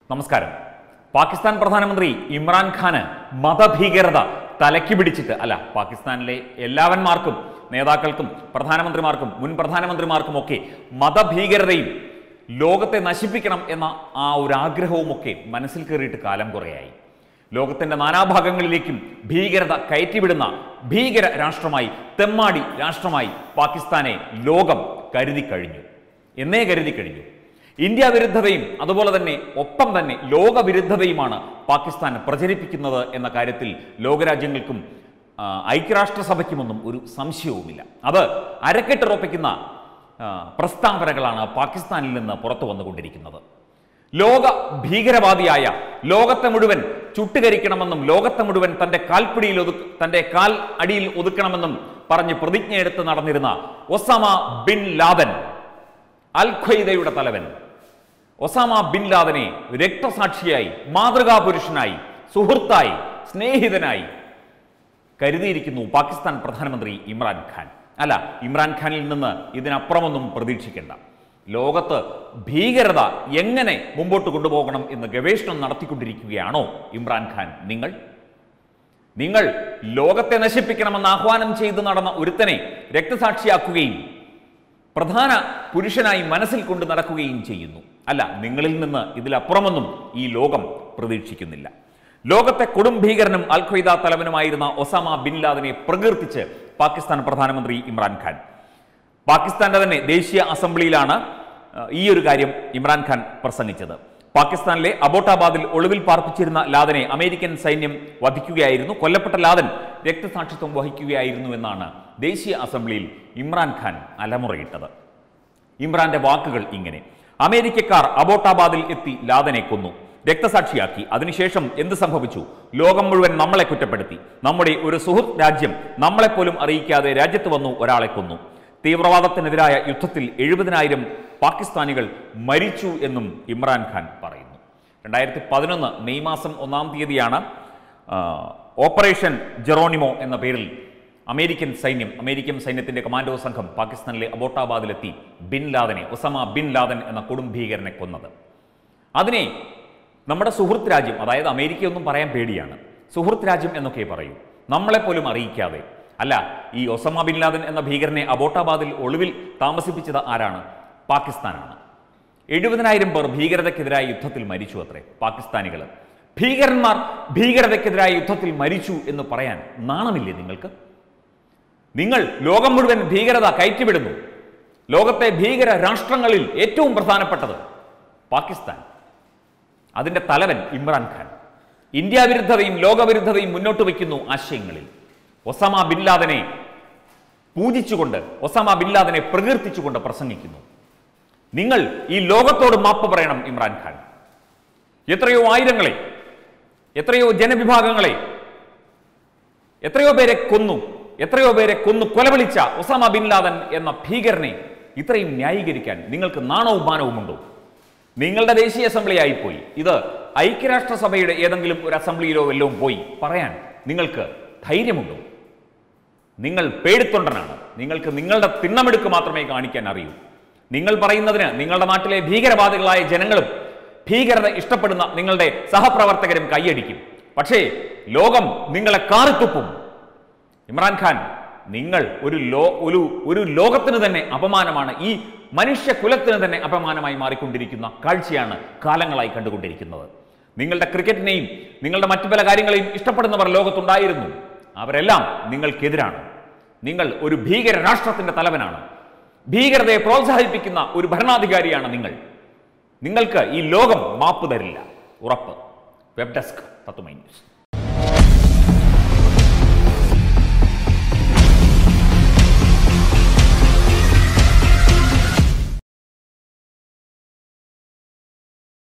നമസ്കാരം പാകിസ്ഥാൻ പ്രധാനമന്ത്രി ഇമ്രാൻഖാന് മതഭീകരത തലയ്ക്ക് പിടിച്ചിട്ട് അല്ല പാകിസ്ഥാനിലെ എല്ലാവന്മാർക്കും നേതാക്കൾക്കും പ്രധാനമന്ത്രിമാർക്കും മുൻ പ്രധാനമന്ത്രിമാർക്കും ഒക്കെ മതഭീകരതയും ലോകത്തെ നശിപ്പിക്കണം എന്ന ആ ഒരു ആഗ്രഹവുമൊക്കെ മനസ്സിൽ കയറിയിട്ട് കാലം കുറയായി ലോകത്തിന്റെ നാനാഭാഗങ്ങളിലേക്കും ഭീകരത കയറ്റിവിടുന്ന ഭീകര രാഷ്ട്രമായി തെമ്മാടി രാഷ്ട്രമായി പാകിസ്ഥാനെ ലോകം കരുതി കഴിഞ്ഞു എന്നേ കരുതി കഴിഞ്ഞു ഇന്ത്യ വിരുദ്ധതയും അതുപോലെ തന്നെ ഒപ്പം തന്നെ ലോകവിരുദ്ധതയുമാണ് പാകിസ്ഥാൻ പ്രചരിപ്പിക്കുന്നത് എന്ന കാര്യത്തിൽ ലോകരാജ്യങ്ങൾക്കും ആ, ഐക്യരാഷ്ട്രസഭയ്ക്കുമൊന്നും ഒരു സംശയവുമില്ല അത് അരക്കെട്ടുറപ്പിക്കുന്ന ആ, പ്രസ്താവനകളാണ് പാകിസ്ഥാനിൽ നിന്ന് പുറത്തു വന്നുകൊണ്ടിരിക്കുന്നത് ലോക ഭീകരവാദിയായ ലോകത്തെ മുഴുവൻ ചുട്ടുകരിക്കണമെന്നും ലോകത്തെ മുഴുവൻ തന്റെ കാൽപ്പിടിയിൽ ഒതു തന്റെ കാൽ അടിയിൽ ഒതുക്കണമെന്നും പറഞ്ഞ് പ്രതിജ്ഞയെടുത്ത് നടന്നിരുന്ന ഒസാമ ബിൻ ലാദൻ അൽ ഖ്വയ്ദയുടെ തലവൻ ഒസാമ ബിൻ ലാദനെ രക്തസാക്ഷിയായി മാതൃകാ പുരുഷനായി സുഹൃത്തായി സ്നേഹിതനായി കരുതിയിരിക്കുന്നു പാകിസ്ഥാൻ പ്രധാനമന്ത്രി ഇമ്രാൻഖാൻ അല്ല ഇമ്രാൻഖാനിൽ നിന്ന് ഇതിനപ്പുറമൊന്നും പ്രതീക്ഷിക്കേണ്ട ലോകത്ത് ഭീകരത എങ്ങനെ മുമ്പോട്ട് കൊണ്ടുപോകണം എന്ന് ഗവേഷണം നടത്തിക്കൊണ്ടിരിക്കുകയാണോ ഇമ്രാൻഖാൻ നിങ്ങൾ നിങ്ങൾ ലോകത്തെ നശിപ്പിക്കണമെന്ന് ആഹ്വാനം ചെയ്ത് നടന്ന ഒരുത്തനെ രക്തസാക്ഷിയാക്കുകയും പ്രധാന പുരുഷനായി മനസ്സിൽ കൊണ്ട് നടക്കുകയും ചെയ്യുന്നു അല്ല നിങ്ങളിൽ നിന്ന് ഇതിലപ്പുറമൊന്നും ഈ ലോകം പ്രതീക്ഷിക്കുന്നില്ല ലോകത്തെ കൊടും ഭീകരനും അൽ ഖ്വയ്ദ തലവനുമായിരുന്ന ഒസാമ ബിൻ ലാദനെ പ്രകീർത്തിച്ച് പാകിസ്ഥാൻ പ്രധാനമന്ത്രി ഇമ്രാൻഖാൻ പാകിസ്ഥാന്റെ തന്നെ ദേശീയ അസംബ്ലിയിലാണ് ആ, ഈ ഒരു കാര്യം ഇമ്രാൻഖാൻ പ്രസംഗിച്ചത് പാകിസ്ഥാനിലെ അബോട്ടാബാദിൽ ഒളിവിൽ പാർപ്പിച്ചിരുന്ന ലാദനെ അമേരിക്കൻ സൈന്യം വധിക്കുകയായിരുന്നു കൊല്ലപ്പെട്ട ലാദൻ രക്തസാക്ഷിത്വം വഹിക്കുകയായിരുന്നു എന്നാണ് ദേശീയ അസംബ്ലിയിൽ ഇമ്രാൻഖാൻ അലമുറയിട്ടത് ഇമ്രാന്റെ വാക്കുകൾ ഇങ്ങനെ അമേരിക്കക്കാർ അബോട്ടാബാദിൽ എത്തി ലാദനെ കൊന്നു രക്തസാക്ഷിയാക്കി അതിനുശേഷം എന്ത് സംഭവിച്ചു ലോകം മുഴുവൻ നമ്മളെ കുറ്റപ്പെടുത്തി നമ്മുടെ ഒരു സുഹൃത്ത് രാജ്യം നമ്മളെപ്പോലും അറിയിക്കാതെ രാജ്യത്ത് വന്നു ഒരാളെ കൊന്നു തീവ്രവാദത്തിനെതിരായ യുദ്ധത്തിൽ എഴുപതിനായിരം പാകിസ്ഥാനികൾ മരിച്ചു എന്നും ഇമ്രാൻഖാൻ പറയുന്നു രണ്ടായിരത്തി പതിനൊന്ന് മെയ് മാസം ഒന്നാം തീയതിയാണ് ആ, ഓപ്പറേഷൻ ജെറോണിമോ എന്ന പേരിൽ അമേരിക്കൻ സൈന്യം അമേരിക്കൻ സൈന്യത്തിന്റെ കമാൻഡോ സംഘം പാകിസ്ഥാനിലെ അബോട്ടാബാദിലെത്തി ബിൻ ലാദനെ ഒസമ ബിൻ ലാദൻ എന്ന കൊടും ഭീകരനെ കൊന്നത് അതിനെ നമ്മുടെ സുഹൃത്ത് രാജ്യം അതായത് അമേരിക്കയൊന്നും പറയാൻ പേടിയാണ് സുഹൃത്ത് രാജ്യം എന്നൊക്കെ പറയൂ നമ്മളെപ്പോലും അറിയിക്കാതെ അല്ല ഈ ഒസമ ബിൻ ലാദൻ എന്ന ഭീകരനെ അബോട്ടാബാദിൽ ഒളിവിൽ താമസിപ്പിച്ചത് ആരാണ് പാകിസ്ഥാനാണ് എഴുപതിനായിരം പേർ ഭീകരതയ്ക്കെതിരായ യുദ്ധത്തിൽ മരിച്ചു അത്രേ പാകിസ്ഥാനികൾ ഭീകരന്മാർ ഭീകരതയ്ക്കെതിരായ യുദ്ധത്തിൽ മരിച്ചു എന്ന് പറയാൻ നാണമില്ലേ നിങ്ങൾക്ക് നിങ്ങൾ ലോകം മുഴുവൻ ഭീകരത കയറ്റിവിടുന്നു ലോകത്തെ ഭീകര രാഷ്ട്രങ്ങളിൽ ഏറ്റവും പ്രധാനപ്പെട്ടത് പാകിസ്ഥാൻ അതിന്റെ തലവൻ ഇമ്രാൻഖാൻ ഇന്ത്യ വിരുദ്ധതയും ലോകവിരുദ്ധതയും മുന്നോട്ട് വയ്ക്കുന്നു ആശയങ്ങളിൽ ഒസാമ ബിൻ ലാദനെ പൂജിച്ചുകൊണ്ട് ഒസാമ ബിൻ ലാദനെ പ്രകീർത്തിച്ചുകൊണ്ട് പ്രസംഗിക്കുന്നു നിങ്ങൾ ഈ ലോകത്തോട് മാപ്പ് പറയണം ഇമ്രാൻഖാൻ എത്രയോ ആയിരങ്ങളെ എത്രയോ ജനവിഭാഗങ്ങളെ എത്രയോ പേരെ കൊന്നു എത്രയോ പേരെ കൊന്നു കൊലവിളിച്ച ഒസാമ ബിൻ ലാദൻ എന്ന ഭീകരനെ ഇത്രയും ന്യായീകരിക്കാൻ നിങ്ങൾക്ക് നാണവും മാനവും ഉണ്ടോ നിങ്ങളുടെ ദേശീയ അസംബ്ലി ആയിപ്പോയി ഇത് ഐക്യരാഷ്ട്രസഭയുടെ ഏതെങ്കിലും ഒരു അസംബ്ലിയിലോ വല്ലതും പോയി പറയാൻ നിങ്ങൾക്ക് ധൈര്യമുണ്ടോ നിങ്ങൾ പേടിത്തൊണ്ടനാണ് നിങ്ങൾക്ക് നിങ്ങളുടെ തിണ്ണമെടുക്ക് മാത്രമേ കാണിക്കാൻ അറിയൂ നിങ്ങൾ പറയുന്നതിന് നിങ്ങളുടെ നാട്ടിലെ ഭീകരവാദികളായ ജനങ്ങളും ഭീകരത ഇഷ്ടപ്പെടുന്ന നിങ്ങളുടെ സഹപ്രവർത്തകരും കൈയടിക്കും പക്ഷേ ലോകം നിങ്ങളെ കാറിത്തുപ്പും ഇമ്രാൻഖാൻ നിങ്ങൾ ഒരു ലോ ഒരു ഒരു ലോകത്തിന് തന്നെ അപമാനമാണ് ഈ മനുഷ്യ കുലത്തിന് തന്നെ അപമാനമായി മാറിക്കൊണ്ടിരിക്കുന്ന കാഴ്ചയാണ് കാലങ്ങളായി കണ്ടുകൊണ്ടിരിക്കുന്നത് നിങ്ങളുടെ ക്രിക്കറ്റിനെയും നിങ്ങളുടെ മറ്റു പല കാര്യങ്ങളെയും ഇഷ്ടപ്പെടുന്നവർ ലോകത്തുണ്ടായിരുന്നു അവരെല്ലാം നിങ്ങൾക്കെതിരാണ് നിങ്ങൾ ഒരു ഭീകര രാഷ്ട്രത്തിന്റെ തലവനാണ് ഭീകരതയെ പ്രോത്സാഹിപ്പിക്കുന്ന ഒരു ഭരണാധികാരിയാണ് നിങ്ങൾ നിങ്ങൾക്ക് ഈ ലോകം മാപ്പ് തരില്ല ഉറപ്പ് വെബ് ഡെസ്ക് തത്തുമൈ ന്യൂസ്